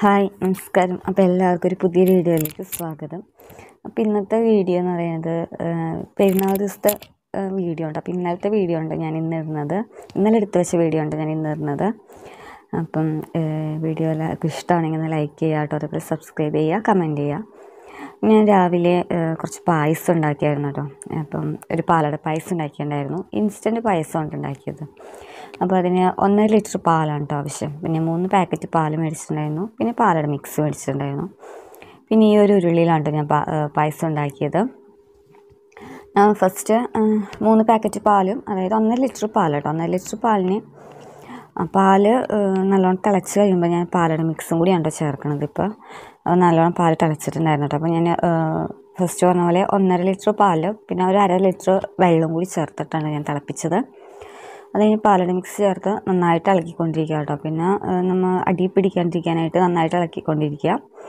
hi നമസ്കാരം അപ്പോൾ എല്ലാവർക്കും ഒരു പുതിയ വീഡിയോയിലേക്ക് സ്വാഗതം അപ്പോൾ ഇന്നത്തെ വീഡിയോ എന്ന് പറയുന്നത് ഏഹ്, പെരുന്നാൾ ദിവസത്തെ ഏഹ്, വീഡിയോ ഉണ്ട് അപ്പോൾ ഇന്നലത്തെ വീഡിയോ ഉണ്ട് ഞാൻ ഇന്ന് ഇടുന്നത് ഇന്നലെ എടുത്തു വെച്ച വീഡിയോ ഉണ്ട് ഞാൻ ഇന്ന് ഇടുന്നത് അപ്പം ഏഹ്, വീഡിയോ എല്ലാവർക്കും ഇഷ്ടമാണെങ്കിൽ ഒന്ന് ലൈക്ക് ചെയ്യുക കേട്ടോ അതേപോലെ സബ്സ്ക്രൈബ് ചെയ്യുക കമൻറ്റ് ചെയ്യുക ഞാൻ രാവിലെ ഏഹ്, കുറച്ച് പായസം ഉണ്ടാക്കിയായിരുന്നു കേട്ടോ അപ്പം ഒരു പാലട പായസം ഉണ്ടാക്കിയിട്ടുണ്ടായിരുന്നു ഇൻസ്റ്റൻറ്റ് പായസമാണ് ഉണ്ടാക്കിയത് അപ്പോൾ അതിന് ഒന്നര ലിറ്റർ പാലാണ് കേട്ടോ ആവശ്യം പിന്നെ മൂന്ന് പാക്കറ്റ് പാൽ മേടിച്ചിട്ടുണ്ടായിരുന്നു പിന്നെ പാലട മിക്സ് മേടിച്ചിട്ടുണ്ടായിരുന്നു പിന്നെ ഈ ഒരു ഉരുളിയിലാണ് ട്ടോ ഞാൻ പാ- ഏഹ്, പായസം ഉണ്ടാക്കിയത് ഞാൻ ഫസ്റ്റ് മൂന്ന് പാക്കറ്റ് പാലും അതായത് ഒന്നര ലിറ്റർ പാൽ കേട്ടോ ഒന്നര ലിറ്റർ പാലിന് ആ പാല് ഏഹ്, നല്ലോണം തിളച്ച് കഴിയുമ്പോൾ ഞാൻ പാലട മിക്സും കൂടിയാണ് കേട്ടോ ചേർക്കണത് ഇപ്പോൾ അത് നല്ലോണം പാൽ തിളച്ചിട്ടുണ്ടായിരുന്നു കേട്ടോ അപ്പോൾ ഞാൻ ഫസ്റ്റ് പറഞ്ഞ പോലെ ഒന്നര ലിറ്റർ പാല് പിന്നെ ഒരു അര ലിറ്റർ വെള്ളം കൂടി ചേർത്തിട്ടാണ് ഞാൻ തിളപ്പിച്ചത് അത് കഴിഞ്ഞ് പാലട മിക്സ് ചേർത്ത് നന്നായിട്ട് ഇളക്കിക്കൊണ്ടിരിക്കുക കേട്ടോ പിന്നെ ഏഹ്, നമ്മൾ അടി പിടിക്കാണ്ടിരിക്കാനായിട്ട് നന്നായിട്ട് ഇളക്കിക്കൊണ്ടിരിക്കുക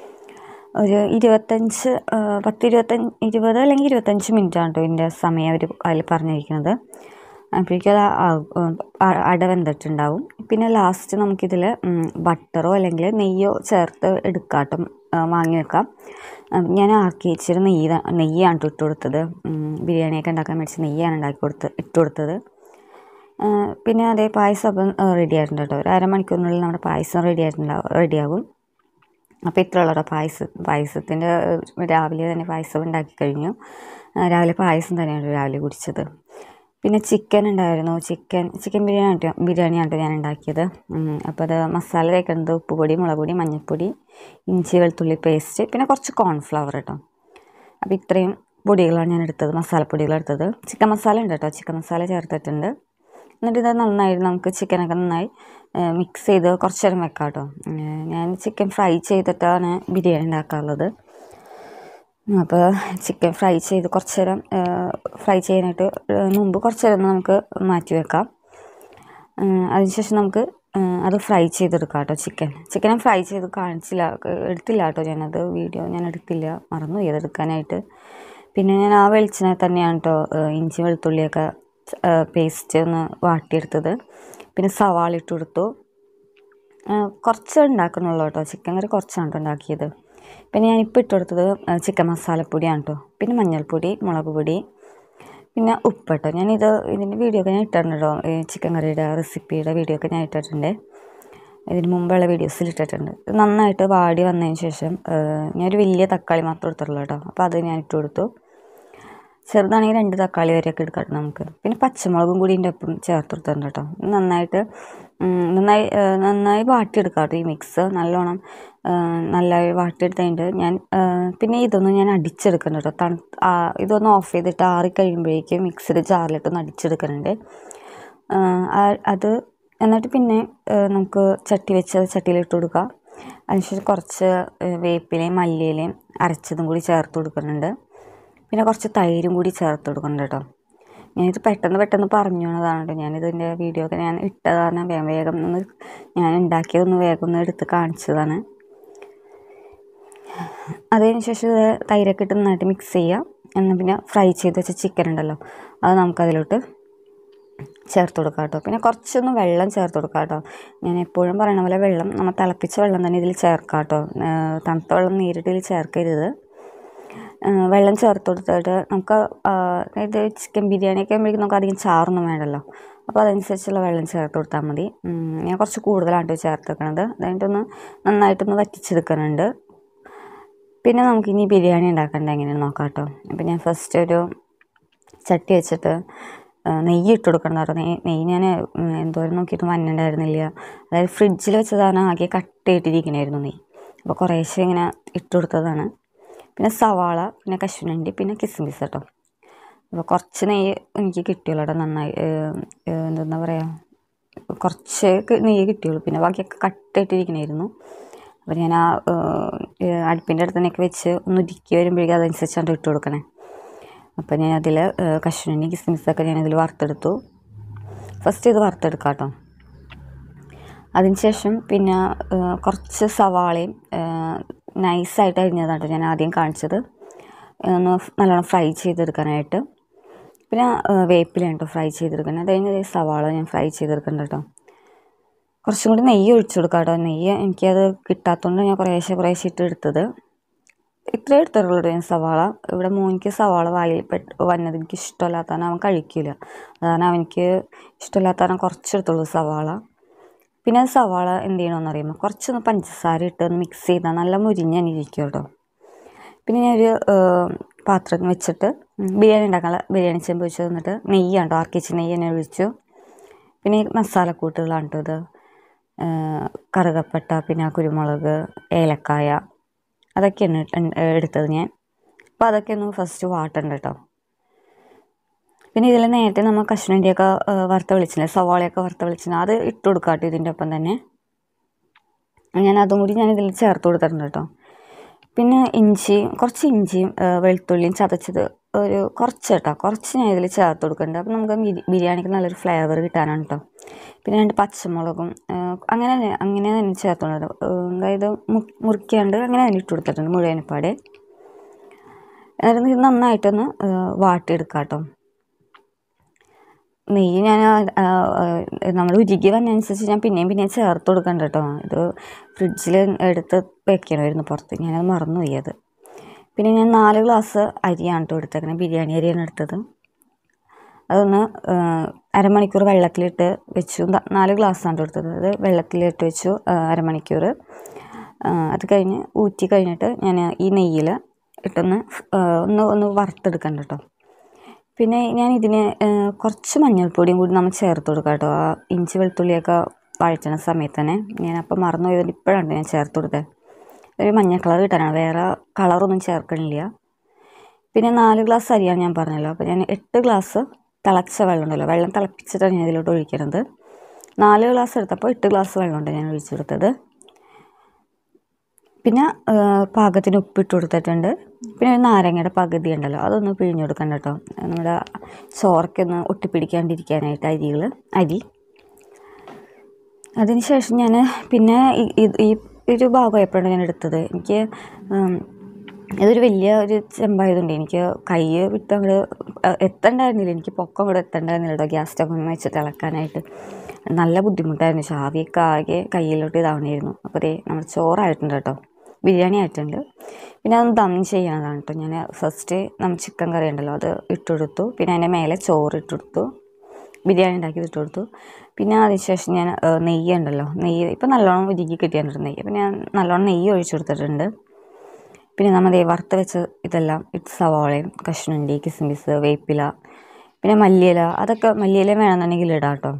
ഒരു ഇരുപത്തഞ്ച് ആ, പത്ത് ഇരുപത്തഞ്ച് ഇരുപത് അല്ലെങ്കിൽ ഇരുപത്തഞ്ച് മിനിറ്റ് ആണ് കേട്ടോ ഇതിൻ്റെ സമയം അവർ അതിൽ പറഞ്ഞിരിക്കുന്നത് അപ്പോഴേക്കും അത് ആ- ആ- അട വെന്തിട്ടുണ്ടാവും പിന്നെ ലാസ്റ്റ് നമുക്കിതിൽ ബട്ടറോ അല്ലെങ്കിൽ നെയ്യോ ചേർത്ത് എടുക്കാട്ടും വാങ്ങി വെക്കാം ആ, ഞാൻ ആർക്കി ഇച്ചിരി നെയ്യ് ത- നെയ്യാണ് ട്ടോ ഇട്ട് കൊടുത്തത് ഉം, ബിരിയാണിയൊക്കെ ഉണ്ടാക്കാൻ മേടിച്ച് നെയ്യാണ് ഉണ്ടാക്കി കൊടുത്ത് ഇട്ട് കൊടുത്തത് ആ, പിന്നെ അതേ പായസം അപ്പം റെഡി ആയിട്ടുണ്ട് കേട്ടോ ഒരു അരമണിക്കൂറിനുള്ളിൽ നമ്മുടെ പായസം റെഡി ആയിട്ടുണ്ടാവും റെഡിയാകും അപ്പോൾ ഇത്ര ഉള്ളൂ പായസ പായസത്തിൻ്റെ രാവിലെ തന്നെ പായസം ഉണ്ടാക്കി കഴിഞ്ഞു ആ, രാവിലെ പായസം തന്നെയാണ് രാവിലെ കുടിച്ചത് പിന്നെ ചിക്കൻ ഉണ്ടായിരുന്നു ചിക്കൻ ചിക്കൻ ബിരിയാണി ട്ടോ- ബിരിയാണിയാണ് ട്ടോ ഞാൻ ഉണ്ടാക്കിയത് ഉം, അപ്പോൾ അത് മസാല തേക്കുന്നത് ഉപ്പുപൊടി മുളക് പൊടി മഞ്ഞൾപ്പൊടി ഇഞ്ചി വെളുത്തുള്ളി പേസ്റ്റ് പിന്നെ കുറച്ച് കോൺഫ്ലവർ കേട്ടോ അപ്പോൾ ഇത്രയും പൊടികളാണ് ഞാൻ എടുത്തത് മസാലപ്പൊടികൾ എടുത്തത് ചിക്കൻ മസാല ഉണ്ട് കേട്ടോ ചിക്കൻ മസാല ചേർത്തിട്ടുണ്ട് എന്നിട്ട് ഇത് നന്നായി നമുക്ക് ചിക്കനൊക്കെ നന്നായി മിക്സ് ചെയ്ത് കുറച്ച് നേരം വെക്കാം കേട്ടോ ഉം, ഞാൻ ചിക്കൻ ഫ്രൈ ചെയ്തിട്ടാണ് ബിരിയാണി ഉണ്ടാക്കാറുള്ളത് അപ്പോൾ ചിക്കൻ ഫ്രൈ ചെയ്ത് കുറച്ച് നേരം ഫ്രൈ ചെയ്യാനായിട്ട് ഏഹ്, മുമ്പ് കുറച്ച് നേരം ഒന്ന് നമുക്ക് മാറ്റി വെക്കാം ഏഹ്, അതിനുശേഷം നമുക്ക് ഏഹ്, അത് ഫ്രൈ ചെയ്തെടുക്കാം കേട്ടോ ചിക്കൻ ചിക്കൻ ഞാൻ ഫ്രൈ ചെയ്ത് കാണിച്ചില്ല ഏഹ്, എടുത്തില്ല കേട്ടോ ഞാനത് വീഡിയോ ഞാൻ എടുത്തില്ല മറന്നു പോയി അതെടുക്കാനായിട്ട് പിന്നെ ഞാൻ ആ വെളിച്ചെണ്ണ തന്നെയാണ് കേട്ടോ ഏഹ്, ഇഞ്ചി വെളുത്തുള്ളിയൊക്കെ പേസ്റ്റ് ഒന്ന് വാട്ടിയെടുത്തത് പിന്നെ സവാള ഇട്ട് കൊടുത്തു ഏഹ്, കുറച്ച് ഉണ്ടാക്കുന്നുള്ളൂ കേട്ടോ ചിക്കൻ കറി കുറച്ചാണ് കേട്ടോ ഉണ്ടാക്കിയത് പിന്നെ ഞാനിപ്പോൾ ഇട്ട് കൊടുത്തത് ഏഹ്, ചിക്കൻ മസാലപ്പൊടിയാണ് കേട്ടോ പിന്നെ മഞ്ഞൾപ്പൊടി മുളക് പൊടി പിന്നെ ഉപ്പ് കേട്ടോ ഞാനിത് ഇതിൻ്റെ വീഡിയോ ഒക്കെ ഞാൻ ഇട്ടിട്ടുണ്ട് കേട്ടോ ഈ ചിക്കൻ കറിയുടെ റെസിപ്പിയുടെ വീഡിയോ ഒക്കെ ഞാൻ ഇട്ടിട്ടുണ്ട് ഇതിന് മുമ്പുള്ള വീഡിയോസിൽ ഇട്ടിട്ടുണ്ട് ഇത് നന്നായിട്ട് വാടി വന്നതിന് ശേഷം ഏഹ്, ഞാനൊരു വലിയ തക്കാളി മാത്രം എടുത്തുള്ളൂ കേട്ടോ അപ്പോൾ അത് ഞാൻ ഇട്ട് കൊടുത്തു ചെറുതാണെങ്കിൽ രണ്ട് തക്കാളി വരെയൊക്കെ എടുക്കാം നമുക്ക് പിന്നെ പച്ചമുളകും കൂടി ഇതിൻ്റെ ഒപ്പം ചേർത്ത് കൊടുത്തിട്ടുണ്ട് കേട്ടോ ഇത് നന്നായിട്ട് ഉം, നന്നായി ഏഹ്, നന്നായി വാട്ടിയെടുക്കാം കേട്ടോ ഈ മിക്സ് നല്ലോണം ഏഹ്, നല്ലതായി വാട്ടിയെടുത്തതിൻ്റെ ഞാൻ ഏഹ്, പിന്നെ ഇതൊന്നും ഞാൻ അടിച്ചെടുക്കണം കേട്ടോ തണു ആ, ഇതൊന്ന് ഓഫ് ചെയ്തിട്ട് ആറി കഴിയുമ്പോഴേക്കും മിക്സിയുടെ ജാറിലിട്ടൊന്ന് അടിച്ചെടുക്കുന്നുണ്ട് ഏഹ്, ആ- അത് എന്നിട്ട് പിന്നെ ഏഹ്, നമുക്ക് ചട്ടി വെച്ച് അത് ചട്ടിയിലിട്ട് കൊടുക്കാം അതിനുശേഷം കുറച്ച് ഏഹ്, വേപ്പിലയും മല്ലിയിലയും അരച്ചതും കൂടി ചേർത്ത് കൊടുക്കുന്നുണ്ട് പിന്നെ കുറച്ച് തൈരും കൂടി ചേർത്ത് കൊടുക്കുന്നുണ്ട് കേട്ടോ ഞാനിത് പെട്ടെന്ന് പെട്ടെന്ന് പറഞ്ഞു തന്നതാണ് കേട്ടോ ഞാനിതിൻ്റെ വീഡിയോ ഒക്കെ ഞാൻ ഇട്ടത് കാരണം വേഗം വേഗം ഒന്ന് ഞാൻ ഉണ്ടാക്കിയതൊന്ന് വേഗം ഒന്ന് എടുത്ത് കാണിച്ചതാണ് അതിന് ശേഷം ഇത് തൈരൊക്കെ ഇട്ട് നന്നായിട്ട് മിക്സ് ചെയ്യാം എന്നാൽ പിന്നെ ഫ്രൈ ചെയ്ത് വെച്ച ചിക്കൻ ഉണ്ടല്ലോ അത് നമുക്കതിലോട്ട് ചേർത്ത് കൊടുക്കാം കേട്ടോ പിന്നെ കുറച്ചൊന്ന് വെള്ളം ചേർത്ത് കൊടുക്കാം കേട്ടോ ഞാൻ എപ്പോഴും പറയണ പോലെ വെള്ളം നമ്മൾ തിളപ്പിച്ച വെള്ളം തന്നെ ഇതിൽ ചേർക്കാം കേട്ടോ ഏഹ് തണുത്ത വെള്ളം നേരിട്ട് ഇതിൽ ചേർക്കരുത് ഏഹ് വെള്ളം ചേർത്ത് കൊടുത്തിട്ട് നമുക്ക് ആഹ് അതായത് ചിക്കൻ ബിരിയാണിയൊക്കെ ആകുമ്പോഴേക്കും നമുക്ക് അധികം ചാറൊന്നും വേണ്ടല്ലോ അപ്പോൾ അതനുസരിച്ചുള്ള വെള്ളം ചേർത്ത് കൊടുത്താൽ മതി ഉം, ഞാൻ കുറച്ച് കൂടുതലാണ് കേട്ടോ ചേർത്ത് വെക്കണത് അതായിട്ടൊന്ന് നന്നായിട്ടൊന്ന് വറ്റിച്ചെടുക്കുന്നുണ്ട് പിന്നെ നമുക്കിനി ബിരിയാണി ഉണ്ടാക്കേണ്ടത് എങ്ങനെയാണെന്ന് നോക്കാം കേട്ടോ അപ്പോൾ ഞാൻ ഫസ്റ്റ് ഒരു ചട്ടി വെച്ചിട്ട് ആ, നെയ്യ് ഇട്ട് കൊടുക്കണം പറഞ്ഞു നെയ്യ് നെയ്യ് ഞാൻ ഉം, എന്തോരം നോക്കിയിട്ട് മഞ്ഞണ്ടായിരുന്നില്ല അതായത് ഫ്രിഡ്ജിൽ വെച്ചതാണ് ആകെ കട്ടയിട്ടിരിക്കണായിരുന്നു നെയ്യ് അപ്പോൾ കുറേശ്ശെ ഇങ്ങനെ ഇട്ട് കൊടുത്തതാണ് പിന്നെ സവാള പിന്നെ കശുവണ്ടി പിന്നെ കിസ്മിസ് കേട്ടോ അപ്പോൾ കുറച്ച് നെയ്യ് എനിക്ക് കിട്ടിയുള്ളൂ കേട്ടോ നന്നായി ഏഹ്, ഏഹ്, എന്താ പറയുക കുറച്ച് ക- നെയ്യ് കിട്ടിയുള്ളൂ പിന്നെ ബാക്കിയൊക്കെ കട്ടയിട്ടിരിക്കണായിരുന്നു അപ്പോൾ ഞാൻ ആ അടുപ്പിൻ്റെ അടുത്ത് തന്നെയൊക്കെ വെച്ച് ഒന്ന് ഉരുക്കി വരുമ്പോഴേക്കും അതനുസരിച്ചാണ് ഇട്ട് കൊടുക്കണേ അപ്പോൾ ഞാൻ അതിൽ കശുവണ്ടി കിസ്മിസൊക്കെ ഞാൻ ഇതിൽ വറുത്തെടുത്തു ഫസ്റ്റ് ഇത് വറുത്തെടുക്കാം കേട്ടോ അതിനുശേഷം പിന്നെ ആ, കുറച്ച് സവാളയും നൈസായിട്ട് അരിഞ്ഞതാണ് കേട്ടോ ഞാൻ ആദ്യം കാണിച്ചത് ഒന്ന് നല്ലോണം ഫ്രൈ ചെയ്തെടുക്കാനായിട്ട് പിന്നെ ആ, വേപ്പിലയാണ് കേട്ടോ ഫ്രൈ ചെയ്തെടുക്കുന്നത് അത് കഴിഞ്ഞ് ദേ സവാള ഞാൻ ഫ്രൈ ചെയ്തെടുക്കുന്നുണ്ട് കേട്ടോ കുറച്ചും കൂടി നെയ്യ് ഒഴിച്ചു കൊടുക്കാം കേട്ടോ നെയ്യ് എനിക്കത് കിട്ടാത്തതുകൊണ്ട് ഞാൻ കുറേശ്ശെ കുറേശ്ശെ ഇട്ട് എടുത്തത് ഇത്രയും എടുത്തിട്ടുള്ളൂ ഞാൻ സവാള ഇവിടെ മോനിക്ക് സവാള വായിൽ പെട്ട് വന്നത് എനിക്ക് ഇഷ്ടമല്ലാത്തതാണ് അവൻ കഴിക്കില്ല അതാണ് അവനിക്ക് ഇഷ്ടമില്ലാത്തതാണ് കുറച്ചെടുത്തുള്ളൂ സവാള പിന്നെ അത് സവാള എന്ത് ചെയ്യണമെന്ന് അറിയുമ്പോൾ കുറച്ചൊന്ന് പഞ്ചസാര ഇട്ട് ഒന്ന് മിക്സ് ചെയ്താൽ നല്ല മുരിഞ്ഞ് തന്നെ ഇരിക്കും കേട്ടോ പിന്നെ ഞാനൊരു പാത്രം വെച്ചിട്ട് ബിരിയാണി ഉണ്ടാക്കാനുള്ള ബിരിയാണി ചെമ്പ് വെച്ച് തന്നിട്ട് നെയ്യാണ് കേട്ടോ ആർക്കിച്ച് നെയ്യ് തന്നെ ഒഴിച്ചു പിന്നെ ഈ മസാലക്കൂട്ടുകളാണ് കേട്ടോ ഇത് കറുകപ്പട്ട പിന്നെ കുരുമുളക് ഏലക്കായ അതൊക്കെയാണ് എടുത്തത് ഞാൻ അപ്പോൾ അതൊക്കെ ഒന്ന് ഫസ്റ്റ് വാട്ടണ്ട കേട്ടോ പിന്നെ ഇതിൽ നേരത്തെ നമ്മൾ കഷ്ണൻ്റെയൊക്കെ വറുത്ത വെളിച്ചില്ല സവാളയൊക്കെ വറുത്ത വെളിച്ചില്ല അത് ഇട്ട് കൊടുക്കാം കേട്ടോ ഇതിൻ്റെ ഒപ്പം തന്നെ ഞാൻ അതും കൂടി ഞാൻ ഇതിൽ ചേർത്ത് കൊടുത്തിട്ടുണ്ട് കേട്ടോ പിന്നെ ഇഞ്ചി കുറച്ച് ഇഞ്ചിയും വെളുത്തുള്ളിയും ചതച്ചത് ഒരു കുറച്ച് കേട്ടോ കുറച്ച് ഞാൻ ഇതിൽ ചേർത്ത് കൊടുക്കുന്നുണ്ട് അപ്പോൾ നമുക്ക് ബിരിയാണിക്ക് നല്ലൊരു ഫ്ലേവർ കിട്ടാനാണ് കേട്ടോ പിന്നെ രണ്ട് പച്ചമുളകും അങ്ങനെ അങ്ങനെ തന്നെ ചേർത്തുള്ളത് അതായത് മുറിക്കാണ്ട് അങ്ങനെ തന്നെ ഇട്ട് കൊടുത്തിട്ടുണ്ട് മുഴുവനപ്പാടെ എന്നിട്ട് ഇത് നന്നായിട്ടൊന്ന് വാട്ടിയെടുക്കാം കേട്ടോ നെയ്യ് ഞാൻ നമ്മൾ ഉരുകി വന്നതനുസരിച്ച് ഞാൻ പിന്നെയും പിന്നെയും ചേർത്ത് കൊടുക്കണ്ട കേട്ടോ ഇത് ഫ്രിഡ്ജിൽ എടുത്ത് വെക്കണമായിരുന്നു പുറത്ത് ഞാനത് മറന്നുപോയി അത് പിന്നെ ഞാൻ നാല് ഗ്ലാസ് അരിയാണ് കേട്ടോ എടുത്തേക്കുന്നത് ബിരിയാണി അരിയാണ് എടുത്തത് അതൊന്ന് അരമണിക്കൂർ വെള്ളത്തിലിട്ട് വെച്ചു നാല് ഗ്ലാസ്സാണ് എടുത്തത് അത് വെള്ളത്തിലിട്ട് വെച്ചു അരമണിക്കൂർ അത് കഴിഞ്ഞ് ഊറ്റി കഴിഞ്ഞിട്ട് ഞാൻ ഈ നെയ്യിൽ ഇട്ടൊന്ന് ഒന്ന് ഒന്ന് വറുത്തെടുക്കണ്ട കേട്ടോ പിന്നെ ഞാൻ ഇതിന് കുറച്ച് മഞ്ഞൾപ്പൊടിയും കൂടി നമ്മൾ ചേർത്ത് കൊടുക്കാം കേട്ടോ ആ ഇഞ്ചി വെളുത്തുള്ളിയൊക്കെ വഴറ്റണ സമയത്ത് തന്നെ ഞാൻ അപ്പം മറന്നു പോയതുകൊണ്ട് ഇപ്പോഴാണ് ഞാൻ ചേർത്ത് കൊടുത്തത് ഒരു മഞ്ഞ കളർ കിട്ടാനാണ് വേറെ കളറൊന്നും ചേർക്കണില്ല പിന്നെ നാല് ഗ്ലാസ് അരിയാണ് ഞാൻ പറഞ്ഞല്ലോ അപ്പോൾ ഞാൻ എട്ട് ഗ്ലാസ് തിളച്ച വെള്ളം ഉണ്ടല്ലോ വെള്ളം തിളപ്പിച്ചിട്ടാണ് ഞാൻ ഇതിലോട്ട് ഒഴിക്കുന്നത് നാല് ഗ്ലാസ് എടുത്തപ്പോൾ എട്ട് ഗ്ലാസ് വെള്ളമുണ്ട് ഞാൻ ഒഴിച്ചെടുത്തത് പിന്നെ പാകത്തിന് ഉപ്പിട്ട് കൊടുത്തിട്ടുണ്ട് പിന്നെ ഒരു നാരങ്ങയുടെ പകുതി ഉണ്ടല്ലോ അതൊന്ന് പിഴിഞ്ഞ് കൊടുക്കണ്ട കേട്ടോ നമ്മുടെ ചോറൊക്കെ ഒട്ടിപ്പിടിക്കാണ്ടിരിക്കാനായിട്ട് അരികൾ അരി അതിന് ശേഷം ഞാൻ പിന്നെ ഈ ഒരു ഭാഗമായപ്പോഴാണ് ഞാൻ എടുത്തത് എനിക്ക് ഇതൊരു വലിയ ഒരു ചെമ്പായതുകൊണ്ട് എനിക്ക് കൈ വിട്ട് അങ്ങോട്ട് എത്തണ്ടായിരുന്നില്ല എനിക്ക് പൊക്കം കൂടെ എത്തണ്ടായിരുന്നില്ല കേട്ടോ ഗ്യാസ് സ്റ്റവ് വെച്ചിട്ട് ഇളക്കാനായിട്ട് നല്ല ബുദ്ധിമുട്ടായിരുന്നു ചാവിയൊക്കെ ആകെ കയ്യിലോട്ട് ഇതാവണമായിരുന്നു അപ്പോൾ ദേ നമ്മുടെ ചോറായിട്ടുണ്ട് കേട്ടോ ബിരിയാണി ആയിട്ടുണ്ട് പിന്നെ അതൊന്ന് ദം ചെയ്യണതാണ് കേട്ടോ ഞാൻ ഫസ്റ്റ് നമ്മൾ ചിക്കൻ കറി ഉണ്ടല്ലോ അത് ഇട്ടുകൊടുത്തു പിന്നെ അതിൻ്റെ മേലെ ചോറ് ഇട്ടുകൊടുത്തു ബിരിയാണി ഉണ്ടാക്കിയത് ഇട്ട് കൊടുത്തു പിന്നെ അതിനുശേഷം ഞാൻ നെയ്യ് ഉണ്ടല്ലോ നെയ്യ് ഇപ്പം നല്ലോണം ഉരുക്കി കിട്ടിയിട്ടുണ്ട് നെയ്യ് അപ്പം ഞാൻ നല്ലോണം നെയ്യ് ഒഴിച്ചു കൊടുത്തിട്ടുണ്ട് പിന്നെ നമ്മൾ വറുത്ത് വെച്ച് ഇതെല്ലാം ഇട്ട് സവാളയും കഷ്ണുണ്ടി കിസ്മിസ് വേപ്പില പിന്നെ മല്ലിയില അതൊക്കെ മല്ലിയില വേണമെന്നുണ്ടെങ്കിൽ ഇടാം കേട്ടോ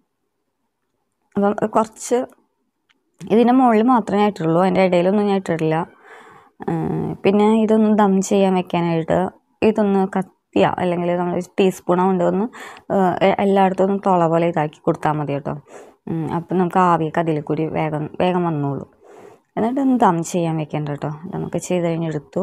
അപ്പം കുറച്ച് ഇതിൻ്റെ മുകളിൽ മാത്രമേ ആയിട്ടുള്ളൂ അതിൻ്റെ ഇടയിലൊന്നും ഞാൻ ഇട്ടിട്ടില്ല പിന്നെ ഇതൊന്ന് ദം ചെയ്യാൻ വെക്കാനായിട്ട് ഇതൊന്ന് കത്തിയ അല്ലെങ്കിൽ നമ്മൾ ടീസ്പൂണോ കൊണ്ട് ഒന്ന് എല്ലായിടത്തും ഒന്ന് തുള പോലെ ഇതാക്കി കൊടുത്താൽ മതി കേട്ടോ അപ്പം നമുക്ക് ആവിയൊക്കെ അതിൽ കൂടി വേഗം വേഗം വന്നോളൂ എന്നിട്ട് ഒന്ന് ദം ചെയ്യാൻ വെക്കേണ്ട കേട്ടോ നമുക്ക് ചെയ്ത് കഴിഞ്ഞെടുത്തു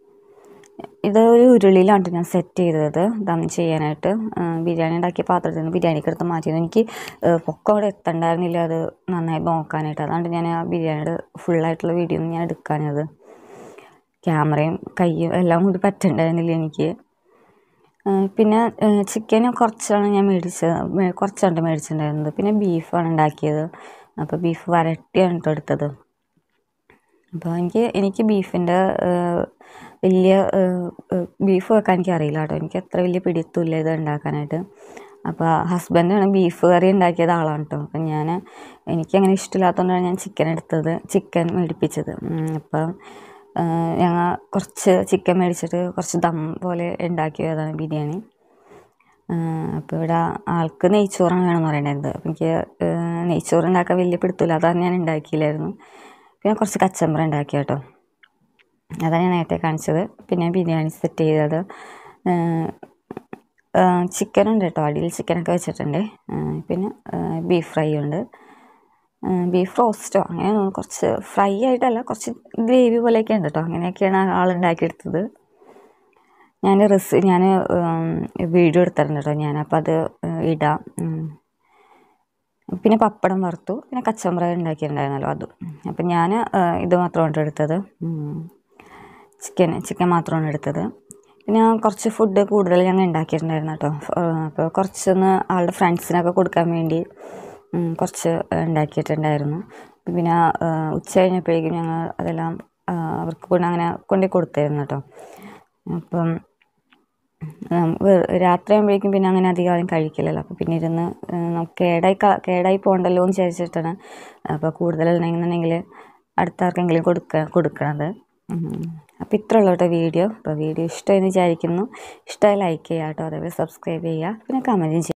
ഇത് ഒരു ഉരുളിയിലാണ് ഞാൻ സെറ്റ് ചെയ്തത് ദം ചെയ്യാനായിട്ട് ബിരിയാണി ഉണ്ടാക്കിയ പാത്രത്തിൽ നിന്ന് ബിരിയാണിക്ക് എടുത്ത് മാറ്റിയത് എനിക്ക് പൊക്കം അവിടെ എത്തണ്ടായിരുന്നില്ല അത് നന്നായി നോക്കാനായിട്ട് അതുകൊണ്ട് ഞാൻ ആ ബിരിയാണിയുടെ ഫുള്ളായിട്ടുള്ള വീഡിയോ ഒന്നും ഞാൻ എടുക്കാനത് ക്യാമറയും കയ്യും എല്ലാം കൂടി പറ്റണ്ടായിരുന്നില്ല എനിക്ക് പിന്നെ ചിക്കന് കുറച്ചാണ് ഞാൻ മേടിച്ചത് കുറച്ചാണ് മേടിച്ചിട്ടുണ്ടായിരുന്നത് പിന്നെ ബീഫാണ് ഉണ്ടാക്കിയത് അപ്പോൾ ബീഫ് വരട്ടിയാണ് കേട്ടോ എടുത്തത് അപ്പോൾ എനിക്ക് എനിക്ക് ബീഫിൻ്റെ വലിയ ബീഫ് വെക്കാൻ എനിക്ക് അറിയില്ല കേട്ടോ എനിക്ക് അത്ര വലിയ പിടിത്തമില്ല ഇത് ഉണ്ടാക്കാനായിട്ട് അപ്പോൾ ഹസ്ബൻഡാണ് ബീഫ് കറി ഉണ്ടാക്കിയത് ആളാണ് കേട്ടോ അപ്പം ഞാൻ എനിക്കങ്ങനെ ഇഷ്ടമില്ലാത്തതുകൊണ്ടാണ് ഞാൻ ചിക്കൻ എടുത്തത് ചിക്കൻ മേടിപ്പിച്ചത് അപ്പം ഞങ്ങൾ കുറച്ച് ചിക്കൻ മേടിച്ചിട്ട് കുറച്ച് ദം പോലെ ഉണ്ടാക്കിയതാണ് ബിരിയാണി അപ്പോൾ ഇവിടെ ആൾക്ക് നെയ്ച്ചോറാണ് വേണമെന്ന് പറയണ്ടായിരുന്നത് അപ്പം എനിക്ക് നെയ്ച്ചോറ് ഉണ്ടാക്കാൻ വലിയ പിടുത്തമില്ല അതാണ് ഞാൻ ഉണ്ടാക്കിയില്ലായിരുന്നു പിന്നെ കുറച്ച് കച്ചമ്പറ ഉണ്ടാക്കി കേട്ടോ അതാണ് ഞാൻ നേരത്തെ കാണിച്ചത് പിന്നെ ബിരിയാണി സെറ്റ് ചെയ്തത് ചിക്കൻ ഉണ്ട് കേട്ടോ അടിയിൽ ചിക്കനൊക്കെ വെച്ചിട്ടുണ്ട് പിന്നെ ബീഫ് ഫ്രൈ ഉണ്ട് ബീഫ് റോസ്റ്റോ അങ്ങനെ കുറച്ച് ഫ്രൈ ആയിട്ടല്ല കുറച്ച് ഗ്രേവി പോലെയൊക്കെ ഉണ്ട് കേട്ടോ അങ്ങനെയൊക്കെയാണ് ആളുണ്ടാക്കിയെടുത്തത് ഞാൻ റെസി ഞാൻ വീഡിയോ എടുത്തിട്ടുണ്ട് കേട്ടോ ഞാനപ്പോൾ അത് ഇടാം പിന്നെ പപ്പടം വറുത്തു പിന്നെ കച്ചമ്പറ ഉണ്ടാക്കിയിട്ടുണ്ടായിരുന്നല്ലോ അതും അപ്പം ഞാൻ ഇത് മാത്രമാണ് എടുത്തത് ചിക്കൻ ചിക്കൻ മാത്രമാണ് എടുത്തത് പിന്നെ കുറച്ച് ഫുഡ് കൂടുതൽ ഞങ്ങൾ ഉണ്ടാക്കിയിട്ടുണ്ടായിരുന്നു കേട്ടോ അപ്പോൾ കുറച്ചൊന്ന് ആളുടെ ഫ്രണ്ട്സിനൊക്കെ കൊടുക്കാൻ വേണ്ടി ഉം, കുറച്ച് ഉണ്ടാക്കിയിട്ടുണ്ടായിരുന്നു പിന്നെ ആ, ഉച്ച കഴിഞ്ഞപ്പോഴേക്കും ഞങ്ങൾ അതെല്ലാം ആ, അവർക്ക് കൊണ്ട് അങ്ങനെ കൊണ്ടു കൊടുത്തായിരുന്നു കേട്ടോ അപ്പം ഉം, വെ- രാത്രിയാകുമ്പോഴേക്കും പിന്നെ അങ്ങനെ അധികം ആരും കഴിക്കില്ലല്ലോ അപ്പോൾ പിന്നെ ഇരുന്ന് ഉം, നമുക്ക് കേടായി ക- കേടായി പോകണ്ടല്ലോ എന്ന് വിചാരിച്ചിട്ടാണ് അപ്പോൾ കൂടുതലുണ്ടെന്നുണ്ടെങ്കിൽ അടുത്ത ആർക്കെങ്കിലും കൊടുക്കുക കൊടുക്കണത് അപ്പോൾ ഇത്ര ഉള്ളൂ കേട്ടോ വീഡിയോ അപ്പോൾ വീഡിയോ ഇഷ്ടമെന്ന് വിചാരിക്കുന്നു ഇഷ്ടമായി ലൈക്ക് ചെയ്യുക കേട്ടോ അതേപോലെ സബ്സ്ക്രൈബ് ചെയ്യുക പിന്നെ കമൻറ്റും ചെയ്യുക